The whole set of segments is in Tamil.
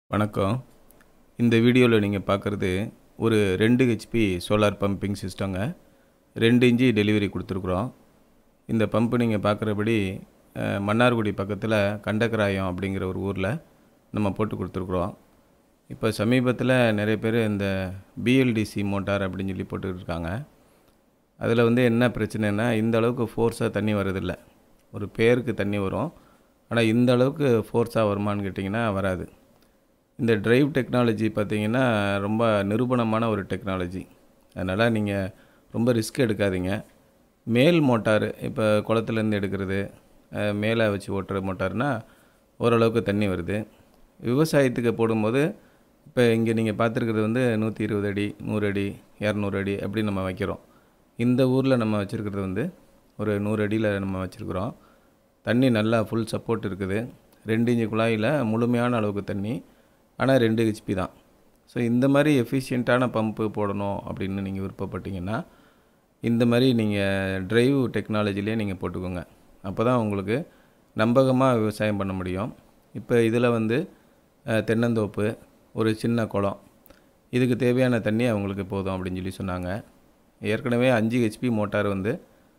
வணக்கம் இந்த வீடியோவில் நீங்கள் பார்க்குறது ஒரு ரெண்டு ஹெச்பி சோலார் பம்பிங் சிஸ்டங்க ரெண்டு இன்ச்சி டெலிவரி கொடுத்துருக்குறோம் இந்த பம்பு நீங்கள் பார்க்குறபடி அஹ், மன்னார்குடி பக்கத்தில் கண்டக்கராயம் அப்படிங்கிற ஒரு ஊரில் நம்ம போட்டு கொடுத்துருக்குறோம் இப்போ சமீபத்தில் நிறைய பேர் இந்த பிஎல்டிசி மோட்டார் அப்படின்னு சொல்லி போட்டுக்கிட்டு இருக்காங்க அதில் வந்து என்ன பிரச்சனைனா இந்த அளவுக்கு ஃபோர்ஸாக தண்ணி வரதில்லை ஒரு பேருக்கு தண்ணி வரும் ஆனால் இந்த அளவுக்கு ஃபோர்ஸாக வருமான்னு கேட்டிங்கன்னா வராது இந்த டிரைவ் டெக்னாலஜி பார்த்தீங்கன்னா ரொம்ப நிரூபணமான ஒரு டெக்னாலஜி அதனால் நீங்கள் ரொம்ப ரிஸ்க் எடுக்காதீங்க மேல் மோட்டார் இப்போ குளத்துலேருந்து எடுக்கிறது அஹ், மேலே வச்சு ஓட்டுற மோட்டார்னா ஓரளவுக்கு தண்ணி வருது விவசாயத்துக்கு போடும்போது இப்போ இங்கே நீங்கள் பார்த்துருக்கிறது வந்து நூற்றி இருபது அடி நூறு அடி இரநூறு அடி அப்படி நம்ம வைக்கிறோம் இந்த ஊரில் நம்ம வச்சுருக்கிறது வந்து ஒரு நூறு அடியில் நம்ம வச்சுருக்குறோம் தண்ணி நல்லா ஃபுல் சப்போர்ட் இருக்குது ரெண்டு இன்ச்சு குழாயில் முழுமையான அளவுக்கு தண்ணி ஆனால் ரெண்டு ஹெச்பி தான் ஸோ இந்த மாதிரி எஃபிஷியண்ட்டான பம்பு போடணும் அப்படின்னு நீங்கள் விருப்பப்பட்டீங்கன்னா இந்த மாதிரி நீங்கள் டிரைவ் டெக்னாலஜிலே நீங்கள் போட்டுக்கோங்க அப்போ தான் உங்களுக்கு நம்பகமாக விவசாயம் பண்ண முடியும் இப்போ இதில் வந்து அஹ், தென்னந்தோப்பு ஒரு சின்ன குளம் இதுக்கு தேவையான தண்ணி அவங்களுக்கு போதும் அப்படின்னு சொல்லி சொன்னாங்க ஏற்கனவே அஞ்சு ஹெச்பி மோட்டார் வந்து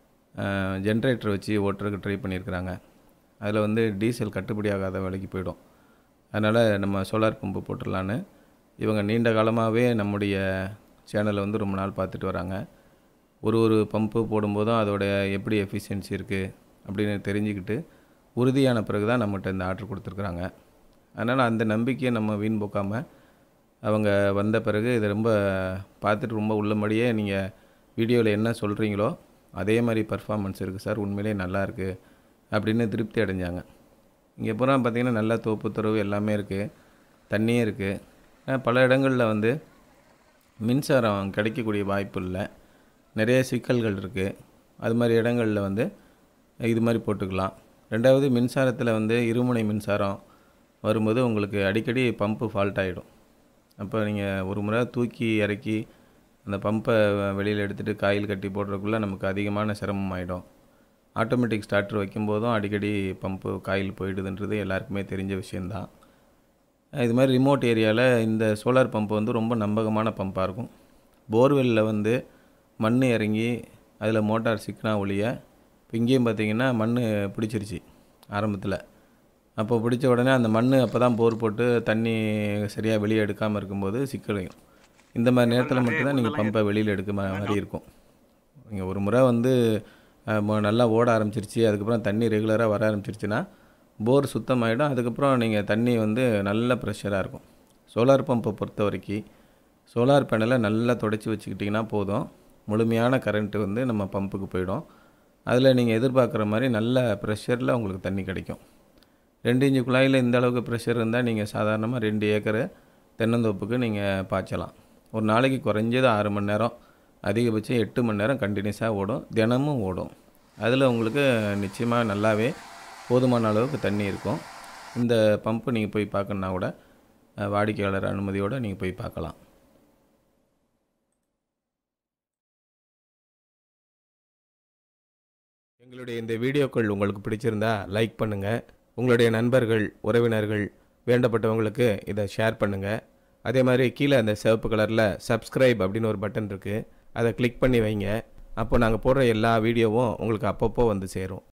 ஜென்ரேட்டர் வச்சு ஓட்டுறதுக்கு ட்ரை பண்ணியிருக்கிறாங்க அதில் வந்து டீசல் கட்டுப்படி ஆகாத வேலைக்கு போயிடும் அதனால் நம்ம சோலார் பம்பு போட்டுடலான்னு இவங்க நீண்ட காலமாகவே நம்முடைய சேனலை வந்து ரொம்ப நாள் பார்த்துட்டு வராங்க ஒரு ஒரு பம்பு போடும்போதும் அதோடைய எப்படி எஃபிஷியன்சி இருக்குது அப்படின்னு தெரிஞ்சுக்கிட்டு உறுதியான பிறகு தான் நம்மகிட்ட இந்த ஆர்டர் கொடுத்துருக்குறாங்க அதனால் அந்த நம்பிக்கையை நம்ம வீண் போக்காமல் அவங்க வந்த பிறகு இதை ரொம்ப பார்த்துட்டு ரொம்ப உள்ளபடியே நீங்கள் வீடியோவில் என்ன சொல்கிறீங்களோ அதே மாதிரி பர்ஃபார்மன்ஸ் இருக்குது சார் உண்மையிலே நல்லா இருக்குது அப்படின்னு திருப்தி அடைஞ்சாங்க இங்கே பூரா பார்த்திங்கன்னா நல்லா தோப்பு துறவு எல்லாமே இருக்குது தண்ணியே இருக்குது பல இடங்களில் வந்து மின்சாரம் கிடைக்கக்கூடிய வாய்ப்பு இல்லை நிறைய சிக்கல்கள் இருக்குது அது மாதிரி இடங்களில் வந்து இது மாதிரி போட்டுக்கலாம் ரெண்டாவது மின்சாரத்தில் வந்து இருமுனை மின்சாரம் வரும்போது உங்களுக்கு அடிக்கடி பம்பு ஃபால்ட் ஆகிடும் அப்போ நீங்கள் ஒரு முறை தூக்கி இறக்கி அந்த பம்பை வெளியில் எடுத்துகிட்டு காயில் கட்டி போடுறதுக்குள்ளே நமக்கு அதிகமான சிரமம் ஆகிடும் ஆட்டோமேட்டிக் ஸ்டார்டர் வைக்கும்போதும் அடிக்கடி பம்பு காயில் போயிடுதுன்றது எல்லாருக்குமே தெரிஞ்ச விஷயந்தான் இது மாதிரி ரிமோட் ஏரியாவில் இந்த சோலார் பம்பு வந்து ரொம்ப நம்பகமான பம்பாக இருக்கும் போர்வெல்லில் வந்து மண் இறங்கி அதில் மோட்டார் சிக்கினா ஒழிய இப்போ இங்கேயும் பார்த்தீங்கன்னா மண் பிடிச்சிருச்சு ஆரம்பத்தில் அப்போ பிடிச்ச உடனே அந்த மண் அப்போ தான் போர் போட்டு தண்ணி சரியாக வெளியே எடுக்காமல் இருக்கும்போது சிக்கலையும் இந்த மாதிரி நேரத்தில் மட்டும்தான் நீங்கள் பம்பை வெளியில் எடுக்க மா- மாதிரி இருக்கும் நீங்கள் ஒரு முறை வந்து அஹ், மொ- நல்லா ஓட ஆரம்பிச்சிருச்சு அதுக்கப்புறம் தண்ணி ரெகுலராக வர ஆரம்பிச்சிருச்சுன்னா போர் சுத்தமாயிடும் அதுக்கப்புறம் நீங்கள் தண்ணி வந்து நல்ல ப்ரெஷராக இருக்கும் சோலார் பம்பை பொறுத்த வரைக்கும் சோலார் பேனலை நல்லா தொடச்சி வச்சுக்கிட்டிங்கன்னா போதும் முழுமையான கரண்ட்டு வந்து நம்ம பம்புக்கு போயிடும் அதில் நீங்கள் எதிர்பார்க்குற மாதிரி நல்ல ப்ரெஷரில் உங்களுக்கு தண்ணி கிடைக்கும் ரெண்டு இன்ச்சு குழாயில் இந்த அளவுக்கு ப்ரெஷர் இருந்தால் நீங்கள் சாதாரணமாக ரெண்டு ஏக்கரு தென்னந்தோப்புக்கு நீங்கள் பாய்ச்சலாம் ஒரு நாளைக்கு குறைஞ்சது ஆறு மணி நேரம் அதிகபட்சம் எட்டு மணி நேரம் கண்டினியூஸாக ஓடும் தினமும் ஓடும் அதில் உங்களுக்கு நிச்சயமாக நல்லாவே போதுமான அளவுக்கு தண்ணி இருக்கும் இந்த பம்பு நீங்கள் போய் பார்க்கணுன்னா கூட அஹ், வாடிக்கையாளர் அனுமதியோடு நீங்கள் போய் பார்க்கலாம் எங்களுடைய இந்த வீடியோக்கள் உங்களுக்கு பிடிச்சிருந்தா லைக் பண்ணுங்கள் உங்களுடைய நண்பர்கள் உறவினர்கள் வேண்டப்பட்டவங்களுக்கு இதை ஷேர் பண்ணுங்கள் அதே மாதிரி கீழே அந்த சிவப்பு கலரில் சப்ஸ்கிரைப் அப்படின்னு ஒரு பட்டன் இருக்குது அதை கிளிக் பண்ணி வைங்க அப்போ நாங்கள் போடுற எல்லா வீடியோவும் உங்களுக்கு அப்பப்போ வந்து சேரும்